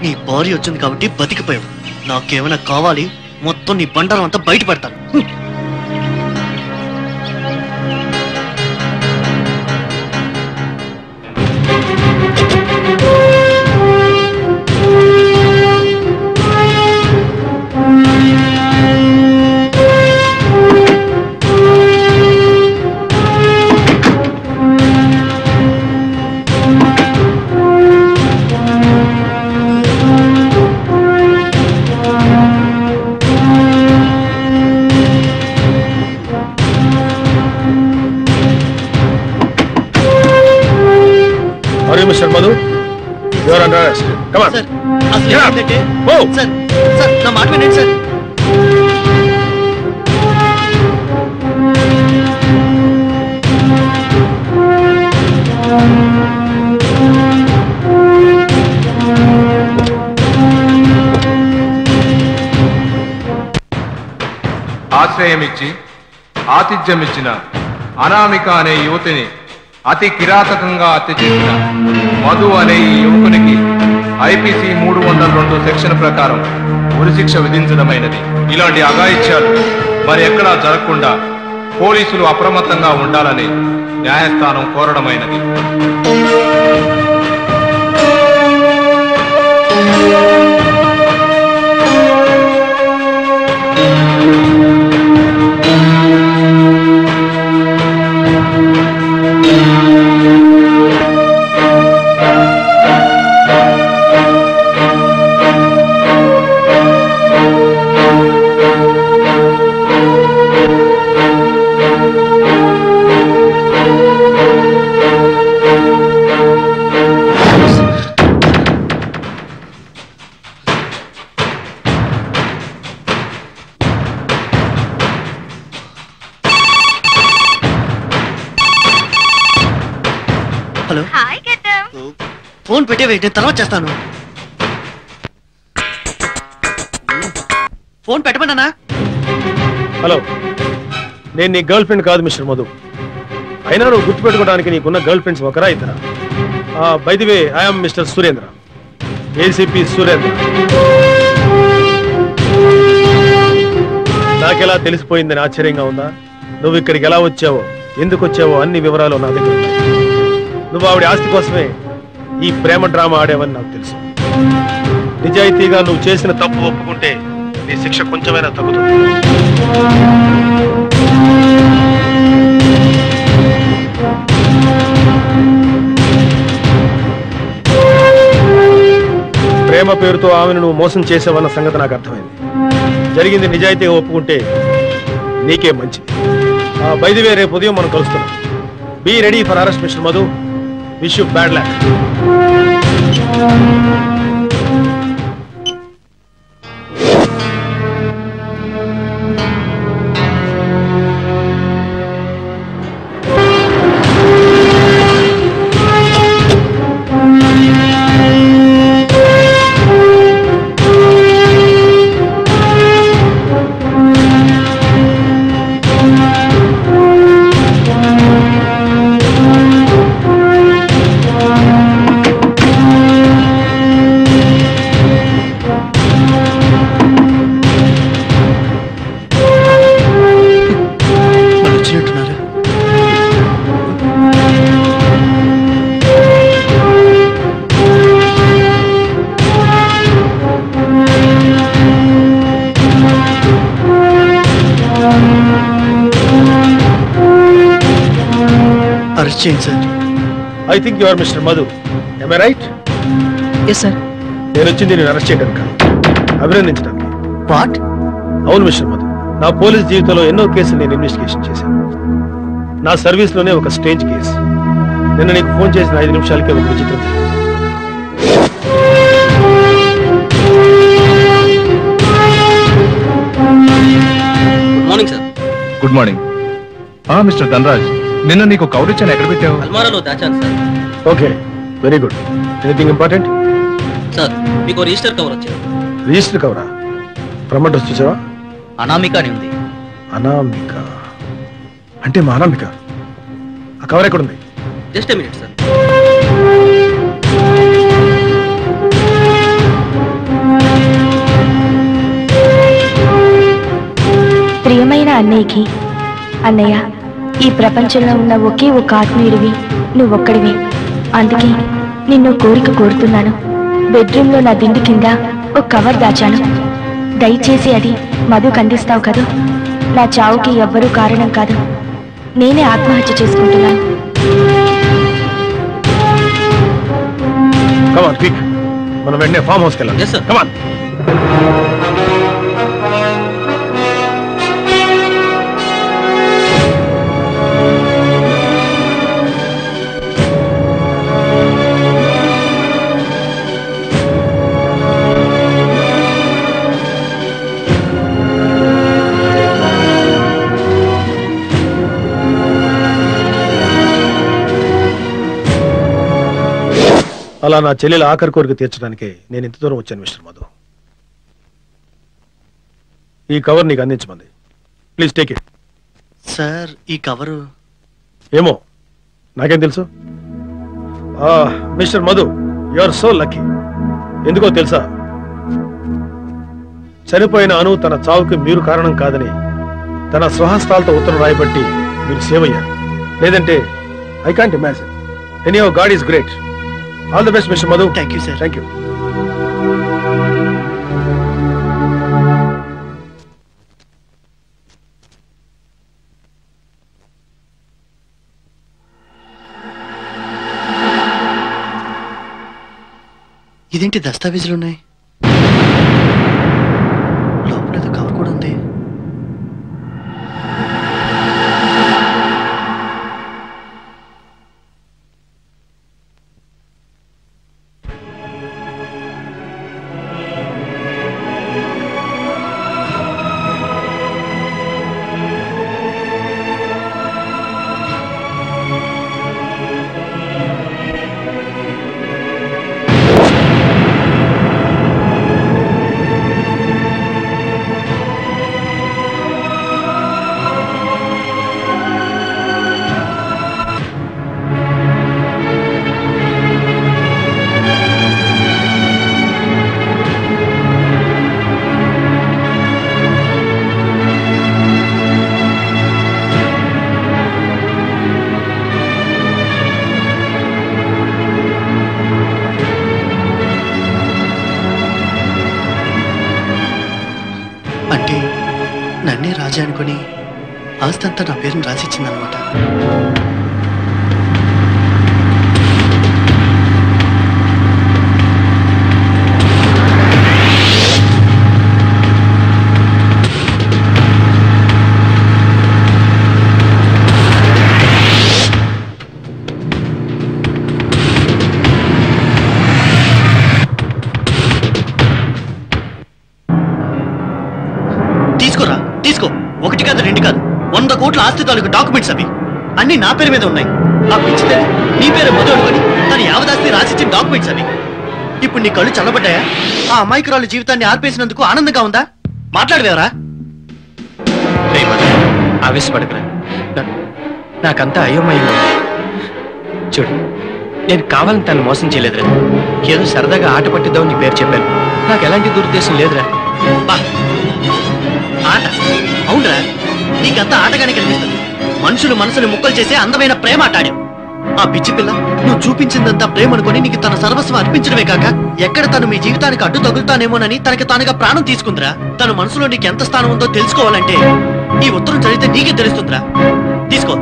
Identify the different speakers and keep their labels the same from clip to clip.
Speaker 1: నీ భార్య వచ్చింది కాబట్టి బతికిపోయావు నాకేమైనా కావాలి మొత్తం నీ బండారం అంతా బయట పెడతాను హ్మ్.
Speaker 2: Are you Mr. Madhu? You are under arrest. Come on.
Speaker 1: Sir అసలు
Speaker 2: Yeah.
Speaker 1: ఏంటంటే
Speaker 2: Oh.
Speaker 1: సార్ సార్ నా మాట వినండి సార్
Speaker 3: ఆశ్రయమిచ్చి ఆతిథ్యమిచ్చిన అనామిక అనే యువతిని అతి కిరాతకంగా హత్య చేసిన మధు అనే ఈ యువకునికి ఐపీసీ మూడు వందల రెండు సెక్షన్ ప్రకారం ఉరిశిక్ష విధించడమైనది ఇలాంటి అఘాయిత్యాలు మరి ఎక్కడా జరగకుండా పోలీసులు అప్రమత్తంగా ఉండాలని న్యాయస్థానం కోరడమైనది
Speaker 1: హలో
Speaker 4: హాయ్ గెటం
Speaker 1: ఫోన్ పెట్టేవే నేను తర్వాత చేస్తాను ఫోన్ పెట్టమన్నానా
Speaker 2: హలో నేను నీ గర్ల్ ఫ్రెండ్ కాదు మిస్టర్ మధు అయినా నువ్వు గుర్తుపెట్టుకోవడానికి నీకున్న గర్ల్ ఫ్రెండ్స్ ఒకరా ఇద్దరా by the way I'm mister Surendra ACP Surendra నాకెలా తెలిసిపోయిందని ఆశ్చర్యంగా ఉందా నువ్వు ఇక్కడికి ఎలా వచ్చావో ఎందుకు వచ్చావో అన్ని వివరాలు నా దగ్గర ఉన్నాయి నువ్వు ఆవిడ ఆస్తి కోసమే ఈ ప్రేమ డ్రామా ఆడేవని నాకు తెలుసు నిజాయితీగా నువ్వు చేసిన తప్పు ఒప్పుకుంటే నీ శిక్ష కొంచెమైనా తగ్గుతుంది ప్రేమ పేరుతో ఆమెను నువ్వు మోసం చేసావన్న సంగతి నాకు అర్థమైంది జరిగింది నిజాయితీగా ఒప్పుకుంటే నీకే మంచిది బైదివే రేపు ఉదయం మనం కలుస్తున్నాం be ready for arrest mister Madhu wish you bad luck
Speaker 1: వాళ్ళు వచ్చినట్టున్నారు అరెస్ట్ చేయండి sir
Speaker 2: I think you are mister Madhu am I right
Speaker 1: yes sir
Speaker 2: నేను వచ్చింది నేను అరెస్ట్ చేయడానికి కాదు అభినందించడానికి
Speaker 1: వాట్
Speaker 2: అవును మిస్టర్ మధు నా పోలీస్ జీవితంలో ఎన్నో కేసులు నేను ఇన్వెస్టిగేషన్ చేశాను నా సర్వీస్ లోనే ఒక స్టేజ్ కేసు నిన్న నీకు ఫోన్ చేసిన ఐదు నిమిషాలకే ఒక విచిత్రం జరిగింది.
Speaker 5: Good morning sir
Speaker 3: good morning ఆ మిస్టర్ ధనరాజ్ నిన్న నీకు కౌరిచ్చాను ఎక్కడ పెట్టావు
Speaker 5: అల్మారాలో దాచాను సార్
Speaker 2: okay very good anything important
Speaker 5: sir మీకు రిజిస్టర్ కవర్ వచ్చింది
Speaker 2: రిజిస్టర్ కవరా ప్రమోట్ చూసావా
Speaker 5: అనామిక అని ఉంది
Speaker 2: అనామిక అంటే మా అనామిక ఆ కవర్ ఎక్కడ ఉంది
Speaker 5: జస్ట్ మినిట్ సార్
Speaker 4: అన్నయ్యకి అన్నయ్య ఈ ప్రపంచంలో ఉన్న ఒకే ఒక ఆత్మీయుడివి నువ్వొక్కడివి అందుకే నిన్ను కోరిక కోరుతున్నాను బెడ్రూమ్లో నా దిండు కింద ఒక కవర్ దాచాను దయచేసి అది మధుకు అందిస్తావు కదా నా చావుకి ఎవ్వరూ కారణం కాదు నేనే ఆత్మహత్య చేసుకుంటున్నాను
Speaker 2: కమాన్ క్విక్ మనం వెంటనే ఫామ్ హౌస్కి వెళ్ళాలి
Speaker 5: Yes, sir.
Speaker 2: కమాన్ అలా నా చెల్లెల ఆఖరి కోరిక తీర్చడానికి నేను ఇంత దూరం వచ్చాను మిస్టర్ మధు ఈ కవర్ నీకు అందించమంది ప్లీజ్ టేక్ ఇట్
Speaker 1: సార్ ఈ కవరు
Speaker 2: ఏమో నాకేం తెలుసు ఆ, mister Madhu you are so lucky ఎందుకో తెలుసా చనిపోయిన అను తన చావుకి మీరు కారణం కాదని తన స్వహస్తాలతో ఉత్తరం రాయబట్టి మీరు సేవ్ అయ్యారు లేదంటే I can't imagine any god is great all the best mister Madhu
Speaker 1: thank you sir
Speaker 2: thank you
Speaker 1: ఇదేంటి దస్తావేజులు ఉన్నాయి లోపల ఏదో కవర్ కూడా ఉంది అంటే నన్నే రాజా అనుకుని ఆస్తి అంతా నా పేరుని రాసిచ్చిందనమాట తీసుకోరా తీసుకో ఒకటి కాదు రెండు కాదు వంద కోట్ల ఆస్తి తాలూకు డాక్యుమెంట్స్ అవి అన్ని నా పేరు మీద ఉన్నాయి ఆ పిచ్చి తల్లి నీ పేరు మొదలు అనుకుని తన యావదాస్తి రాసిచ్చిన డాక్యుమెంట్స్ అవి ఇప్పుడు నీ కళ్ళు చల్లబడ్డాయా ఆ అమాయకురాలు జీవితాన్ని ఆర్పేసినందుకు ఆనందంగా ఉందా మాట్లాడలేవరా
Speaker 6: ఆవేశపడకరా నా- నాకంతా అయోమయంగా ఉంది. చూడు నేను కావాలని తను మోసం చేయలేదురా ఏదో సరదాగా ఆట పట్టిద్దామని నీ పేరు చెప్పాను నాకు ఎలాంటి దురుద్దేశం లేదురా
Speaker 1: బా ఆట అవునరా నీకంతా ఆటగానే కనిపిస్తుంది మనుషులు మనసుని ముక్కలు చేసే అందమైన ప్రేమ ఆట ఆడావు ఆ పిచ్చి పిల్ల నువ్వు చూపించిందంతా ప్రేమ అనుకొని నీకు తన సర్వస్వం అర్పించడమే కాక ఎక్కడ తను మీ జీవితానికి అడ్డు తగులుతానేమోనని తనకి తానుగా ప్రాణం తీసుకుందిరా తన మనసులో నీకు ఎంత స్థానం ఉందో తెలుసుకోవాలంటే ఈ ఉత్తరం చదివితే నీకే తెలుస్తుందిరా తీసుకో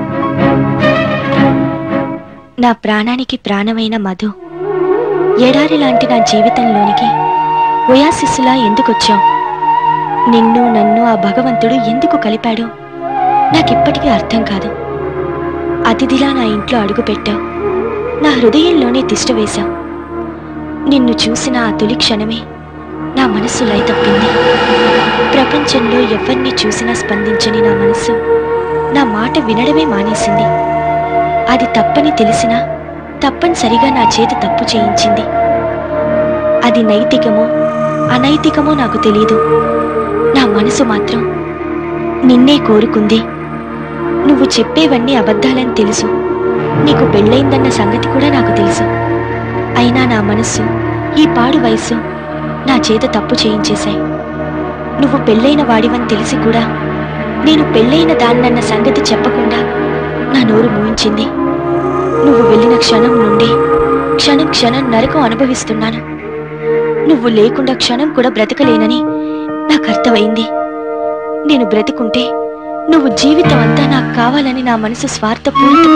Speaker 4: నా ప్రాణానికి ప్రాణమైన మధు ఎడారి లాంటి నా జీవితంలోనికి ఒయాసిస్సులా ఎందుకొచ్చావు నిన్ను నన్ను ఆ భగవంతుడు ఎందుకు కలిపాడో నాకిప్పటికీ అర్థం కాదు అతిథిలా నా ఇంట్లో అడుగుపెట్టావు నా హృదయంలోనే తిష్ట వేశావు నిన్ను చూసిన ఆ తొలి క్షణమే నా మనస్సు లయ తప్పింది ప్రపంచంలో ఎవరిని చూసినా స్పందించని నా మనసు నా మాట వినడమే మానేసింది అది తప్పని తెలిసినా తప్పనిసరిగా నా చేత తప్పు చేయించింది అది నైతికమో అనైతికమో నాకు తెలియదు నా మనసు మాత్రం నిన్నే కోరుకుంది నువ్వు చెప్పేవన్నీ అబద్ధాలని తెలుసు నీకు పెళ్ళైందన్న సంగతి కూడా నాకు తెలుసు అయినా నా మనస్సు ఈ పాడు వయసు నా చేత తప్పు చేయించేశాయి నువ్వు పెళ్ళైన వాడివని తెలిసి కూడా నేను పెళ్ళైన దాన్నన్న సంగతి చెప్పకుండా నా నోరు మూయించింది నువ్వు వెళ్ళిన క్షణం నుండి క్షణం క్షణం నరకం అనుభవిస్తున్నాను నువ్వు లేకుండా క్షణం కూడా బ్రతకలేనని నాకు అర్థమైంది నేను బ్రతికుంటే నువ్వు జీవితం అంతా నాకు కావాలని నా మనసు స్వార్థపూరితం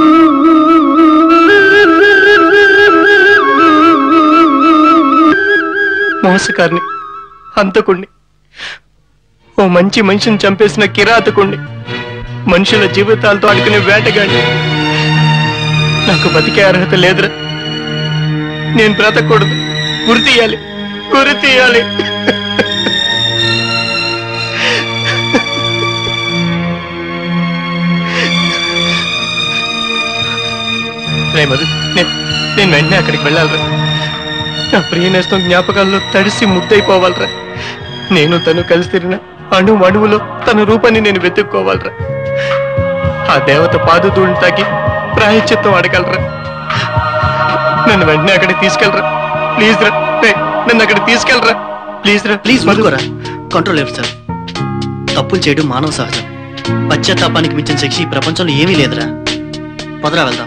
Speaker 6: మోసకారిని హంతకుణ్ణి ఓ మంచి మనిషిని చంపేసిన కిరాతకుణ్ణి మనుషుల జీవితాలతో ఆడుకునే వేటగాడిని నాకు బతికే అర్హత లేదురా నేను బ్రతకూడదు గురి తీయాలి గురి తీయాలి రే మధు నేను నేను వెంటనే అక్కడికి వెళ్ళాలిరా నా ప్రియ నేస్తం జ్ఞాపకాల్లో తడిసి ముద్దైపోవాలరా నేను తను కలిసి తిరిగిన అణు అణువులో తన రూపాన్ని నేను వెతుక్కోవాలరా ఆ దేవత పాదుదూడిని తాకి ప్రాయశ్చిత్తం అడగలరా నన్ను వెంటనే అక్కడికి తీసుకెళ్ళరా ప్లీజ్ రా రేయ్, నన్ను అక్కడికి తీసుకెళ్ళరా ప్లీజ్ రా
Speaker 1: ప్లీజ్ మధుకోరా కంట్రోల్ లేదు సార్ తప్పులు చేయడం మానవ సహజం పశ్చాత్తాపానికి మించిన శిక్ష ఈ ప్రపంచంలో ఏమీ లేదురా పదరా వెళ్దాం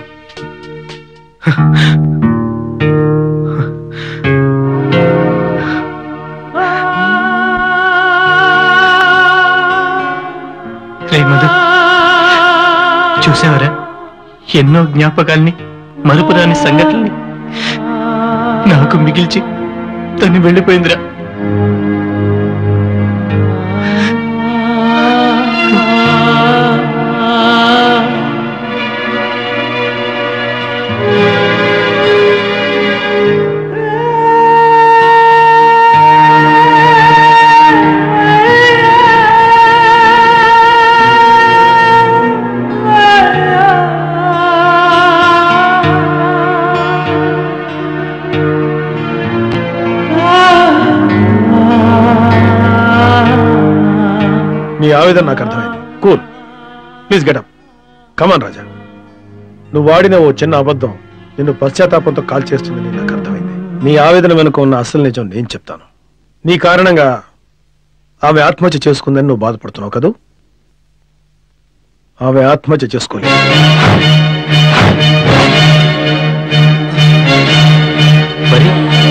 Speaker 6: రే మధు చూసావరా ఎన్నో జ్ఞాపకాల్ని మరుపురాని సంఘటనల్ని నాకు మిగిల్చి తను వెళ్ళిపోయిందిరా
Speaker 2: నీ ఆవేదన నాకు అర్థమైంది cool please get up come on Raja నువ్వు వాడిన ఓ చిన్న అబద్ధం నిన్ను పశ్చాత్తాపంతో కాల్ చేస్తుందని నాకు అర్థమైంది నీ ఆవేదన వెనుక ఉన్న అసలు నిజం నేను చెప్తాను నీ కారణంగా ఆమె ఆత్మహత్య చేసుకుందని నువ్వు బాధపడుతున్నావు కదూ ఆమె ఆత్మహత్య చేసుకోలేదు
Speaker 6: మరి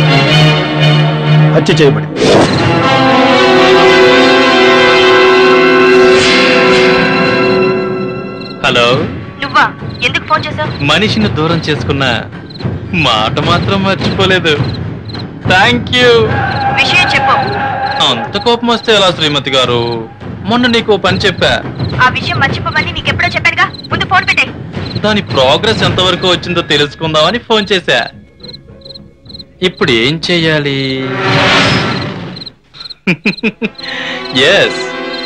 Speaker 2: హత్య చేయబడింది
Speaker 7: హలో
Speaker 4: నువ్వా ఎందుకు ఫోన్ చేసావు
Speaker 7: మనిషిని దూరం చేసుకున్న మాట మాత్రం మర్చిపోలేదు థ్యాంక్ యూ
Speaker 4: విషయం చెప్పు
Speaker 7: అంత కోపం వస్తే ఎలా శ్రీమతి గారు మొన్న నీకు ఓ పని చెప్పా
Speaker 4: ఆ విషయం మర్చిపోమని నీకెప్పుడో చెప్పానుగా ముందు ఫోన్ పెట్టే
Speaker 7: దాని ప్రోగ్రెస్ ఎంతవరకు వచ్చిందో తెలుసుకుందామని ఫోన్ చేశా ఇప్పుడు ఏం చెయ్యాలి yes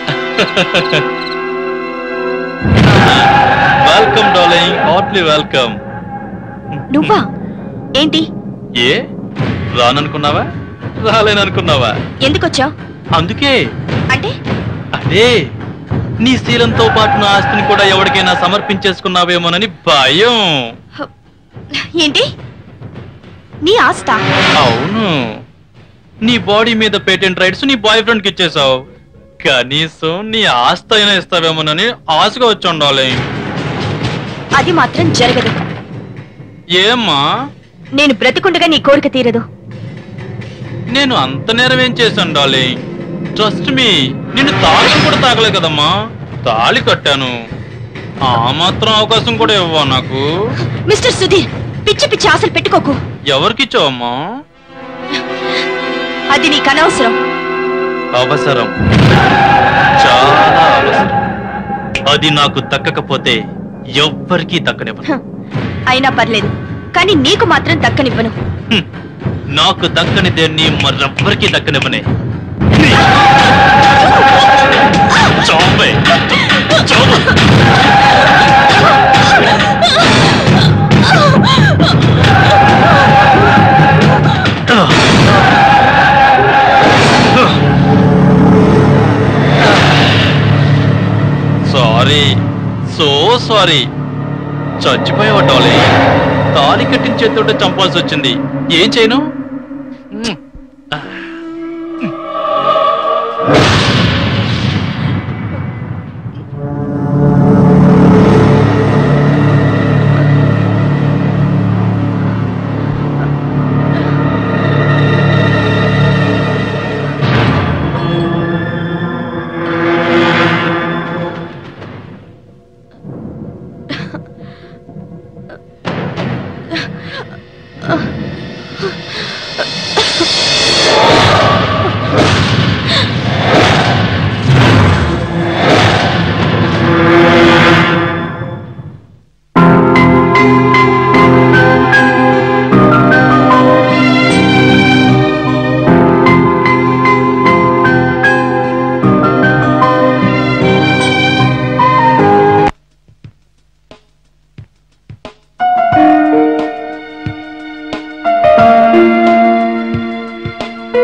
Speaker 7: welcome darling heartily welcome
Speaker 4: నువ్వా ఏంటి
Speaker 7: ఏ రాననుకున్నావా రాలేననుకున్నావా
Speaker 4: ఎందుకు వచ్చావు
Speaker 7: అందుకే
Speaker 4: అంటే
Speaker 7: అదే నీ శీలంతో పాటు నా ఆస్తిని కూడా ఎవరికైనా సమర్పించేసుకున్నావేమోనని భయం
Speaker 4: ఏంటి నీ ఆస్తా
Speaker 7: అవును నీ బాడీ మీద పేటెంట్ రైట్స్ నీ బాయ్ ఫ్రెండ్ కి ఇచ్చేసావు కనీసం నీ ఆస్తి అయినా ఇస్తావేమోనని ఆశగా వచ్చి ఉండాలి
Speaker 4: అది మాత్రం జరగదు
Speaker 7: ఏమ్మా
Speaker 4: నేను బ్రతికుండగా నీ కోరిక తీరదు
Speaker 7: నేను అంత నేరం ఏం చేశాను డార్లింగ్ ట్రస్ట్ మీ నిన్ను తాళి కూడా తాగలే కదమ్మా తాళి కట్టాను ఆ మాత్రం అవకాశం కూడా ఇవ్వవా నాకు
Speaker 4: మిస్టర్ సుధీర్ పిచ్చి పిచ్చి ఆశలు పెట్టుకోకు
Speaker 7: ఎవరికిచ్చావమ్మా
Speaker 4: అది నీకు అనవసరం
Speaker 7: అవసరం చాలా అవసరం అది నాకు దక్కకపోతే ఎవ్వరికీ దక్కనివ్వను
Speaker 4: హ, అయినా పర్లేదు కానీ నీకు మాత్రం దక్కనివ్వను
Speaker 7: హ్మ్. నాకు దక్కని దేన్ని మరెవ్వరికీ దక్కనివ్వనే చావే. చావు. సారీ సో సారీ చచ్చిపోయావు డాలీ తాలి కట్టిన చేతితో చంపాల్సి వచ్చింది ఏం చేయను మ్మ్.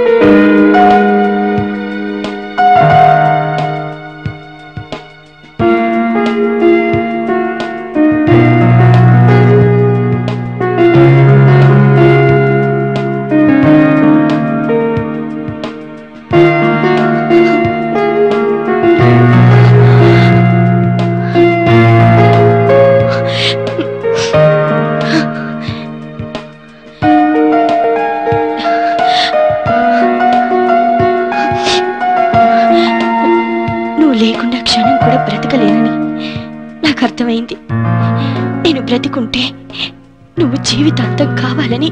Speaker 4: నువ్వు లేకుండా క్షణం కూడా బ్రతకలేనని నాకు అర్థమైంది నేను బ్రతికుంటే నువ్వు జీవితాంతం కావాలని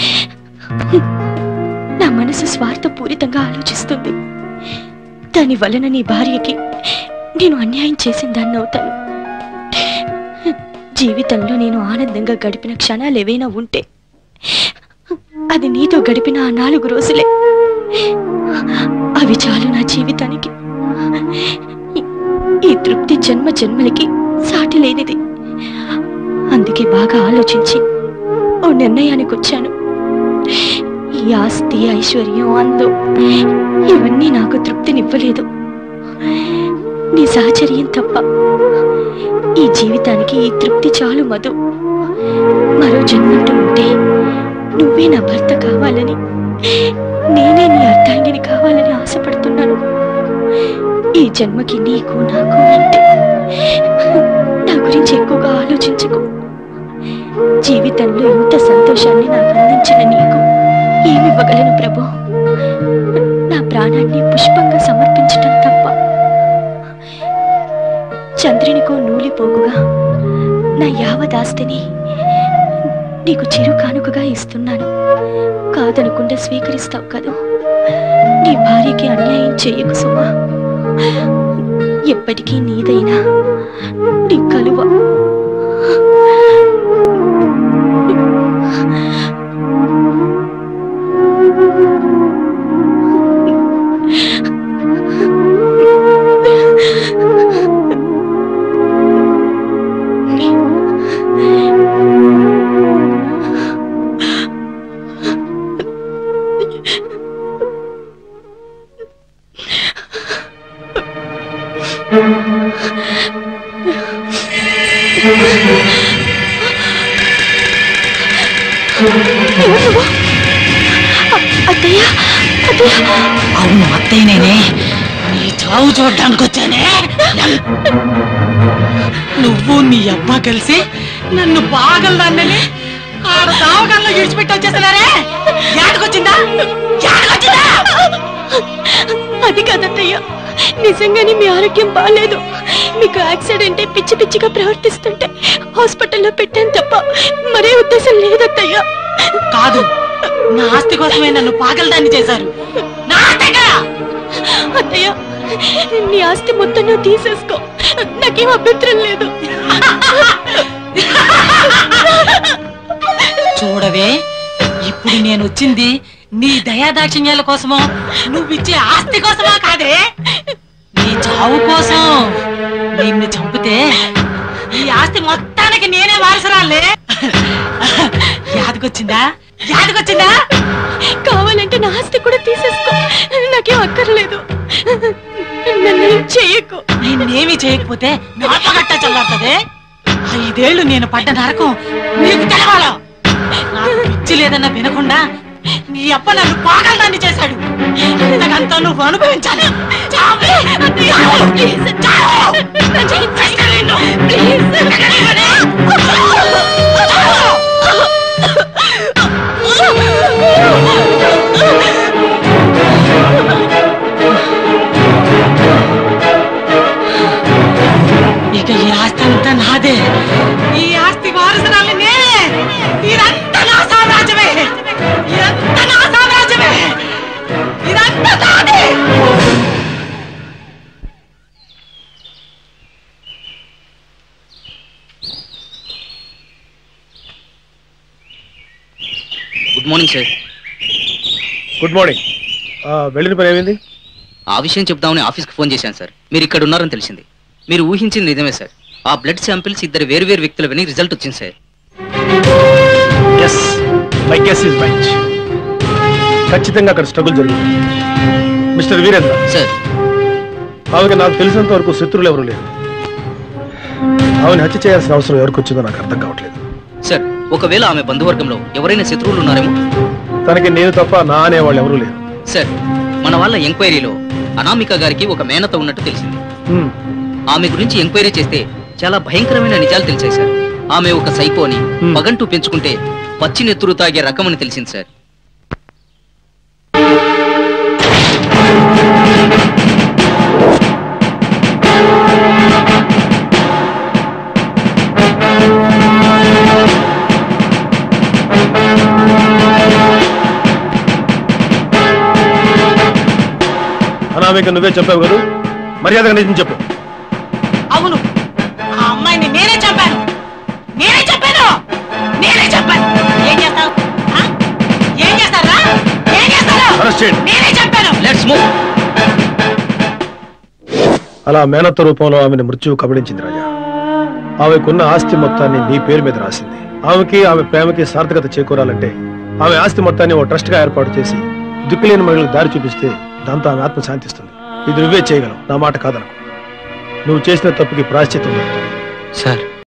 Speaker 4: నా మనసు స్వార్థపూరితంగా ఆలోచిస్తుంది దాని వలన నీ భార్యకి నేను అన్యాయం చేసిన దాన్ని అవుతాను జీవితంలో నేను ఆనందంగా గడిపిన క్షణాలు ఏవైనా ఉంటే అది నీతో గడిపిన ఆ నాలుగు రోజులే అవి చాలు నా జీవితానికి ఈ- ఈ తృప్తి జన్మ జన్మలకి సాటి లేనిది అందుకే బాగా ఆలోచించి ఓ నిర్ణయానికి వచ్చాను ఈ ఆస్తి ఐశ్వర్యం అందం ఇవన్నీ నాకు తృప్తినివ్వలేదు నీ సహచర్యం తప్ప ఈ జీవితానికి ఈ తృప్తి చాలు మధు మరో జన్మంటూ ఉంటే నువ్వే నా భర్త కావాలని నేనే నీ అర్థాంగిని కావాలని ఆశపడుతున్నాను ఈ జన్మకి నీకు నాకు అంటే నా గురించి ఎక్కువగా ఆలోచించకు జీవితంలో ఇంత సంతోషాన్ని నాకు అందించిన నీకు ఏమివ్వగలను ప్రభు నా ప్రాణాన్ని పుష్పంగా సమర్పించటం తప్ప చంద్రునికో నూలిపోగుగా నా యావదాస్తిని నీకు చిరు కానుకగా ఇస్తున్నాను కాదనకుండా స్వీకరిస్తావు కదూ నీ భార్యకి అన్యాయం చేయకు సుమా ఎప్పటికీ నీదైనా నీ కలువ ఎవరు నువ్వు? అ- అత్తయ్య అత్తయ్య
Speaker 8: అవును అత్తయ్య నేనే నీ చావు చూడడానికి వచ్చానే నువ్వు నీ అబ్బా కలిసి నన్ను బాగలదాన్నని ఆడ దావగల్లో విడిచిపెట్టి వచ్చేస్తున్నారే ఏటకొచ్చిందా ఏటకొచ్చిందా
Speaker 4: అది కాదత్తయ్య నిజంగానే మీ ఆరోగ్యం బాగాలేదు మీకు యాక్సిడెంట్ అయి పిచ్చి పిచ్చిగా ప్రవర్తిస్తుంటే హాస్పిటల్లో పెట్టాను తప్ప మరే ఉద్దేశం లేదత్తయ్య
Speaker 8: కాదు నా ఆస్తి కోసమే నన్ను పాగలదాన్ని చేశారు నా ఆస్తి ఎక్కడా?
Speaker 4: అత్తయ్య నీ ఆస్తి మొత్తం నువ్వు తీసేసుకో నాకేం అభ్యంతరం లేదు
Speaker 8: చూడవే ఇప్పుడు నేను వచ్చింది నీ దయాదాక్షిణ్యాల కోసమో నువ్విచ్చే ఆస్తి కోసమా కాదే నీ చావు కోసం నిన్ను చంపితే ఈ ఆస్తి మొత్తానికి నేనే వారసురాలే యాదకొచ్చిందా యాదకొచ్చిందా
Speaker 4: కావాలంటే నా ఆస్తి కూడా తీసేసుకో నాకేం అక్కర్లేదు నన్ను ఏం చెయ్యకు
Speaker 8: నిన్నేమీ చేయకపోతే నాటగట్ట చల్లారుతుంది ఐదేళ్లు నేను పడ్డ నరకం నీకు తెలవాలా నాకు పిచ్చి లేదన్న వినకుండా నీ అప్ప నన్ను పాగలదాన్ని చేశాడు ఇంతకంతా నువ్వు అనుభవించాలి చావు! చావు! చావు! చస్తే నిన్ను! ఇక ఈ ఆస్తి అంతా నాదే ఈ ఆస్తి వారసురాలు నేనే ఇదంతా నా సామ్రాజ్యమే ఇదంతా నా సామ్రాజ్యమే ఇదంతా నాదే
Speaker 5: good morning sir
Speaker 2: good morning ఆ, వెళ్ళిన పని ఏమైంది
Speaker 5: ఆ విషయం చెప్దామని ఆఫీస్కి ఫోన్ చేశాను సార్ మీరు ఇక్కడ ఉన్నారని తెలిసింది మీరు ఊహించింది నిజమే సార్ ఆ బ్లడ్ శాంపిల్స్ ఇద్దరు వేరు వేరు వ్యక్తులవని రిజల్ట్ వచ్చింది sir
Speaker 2: yes my guess is right ఖచ్చితంగా అక్కడ స్ట్రగుల్ జరిగింది మిస్టర్ వీరేంద్ర
Speaker 5: సార్
Speaker 2: ఆమెకి నాకు తెలిసినంత వరకు శత్రువులు ఎవరు లేరు ఆమెను హత్య చేయాల్సిన అవసరం ఎవరికి వచ్చిందో నాకు అర్థం కావట్లేదు
Speaker 5: సార్ ఒకవేళ ఆమె బంధువర్గంలో ఎవరైనా శత్రువులు ఉన్నారేమో
Speaker 2: తనకి నేను తప్ప నా అనేవాళ్ళు ఎవరూ లేరు
Speaker 5: సార్ మన వాళ్ళ ఎంక్వైరీలో అనామిక గారికి ఒక మేనత ఉన్నట్టు తెలిసింది
Speaker 2: హ్మ్.
Speaker 5: ఆమె గురించి ఎంక్వైరీ చేస్తే చాలా భయంకరమైన నిజాలు తెలిసాయి సార్ ఆమె ఒక సైకో అని
Speaker 2: Hmm.
Speaker 5: పగంటూ పెంచుకుంటే పచ్చి నెత్తురు తాగే రకం అని తెలిసింది సార్
Speaker 2: అనామిక నువ్వే చెప్పావు కదా మర్యాదగా నిజం చెప్పు
Speaker 8: అవును ఆ అమ్మాయిని నేనే చంపాను నేనే చంపాను నేనే చంపాను ఏం చేస్తావు ఆ? ఏం చేస్తారా ఏం చేస్తారు
Speaker 2: అరెస్ట్ చేయండి.
Speaker 8: నేనే చంపాను
Speaker 5: లెట్స్ మూవ్
Speaker 2: అలా మేనత్త రూపంలో ఆమెను మృత్యువు కబళించింది రాజా ఆమెకున్న ఆస్తి మొత్తాన్ని నీ పేరు మీద రాసింది ఆమెకి ఆమె ప్రేమకి సార్థకత చేకూరాలంటే ఆమె ఆస్తి మొత్తాన్ని ఓ ట్రస్ట్ గా ఏర్పాటు చేసి దిక్కులేని మహిళలకు దారి చూపిస్తే దాంతో ఆమె ఆత్మ శాంతిస్తుంది ఇది నువ్వే చేయగలవు నా మాట కాదనకు నువ్వు చేసిన తప్పుకి ప్రాశ్చిత్తం దొరుకుతుంది.
Speaker 6: సార్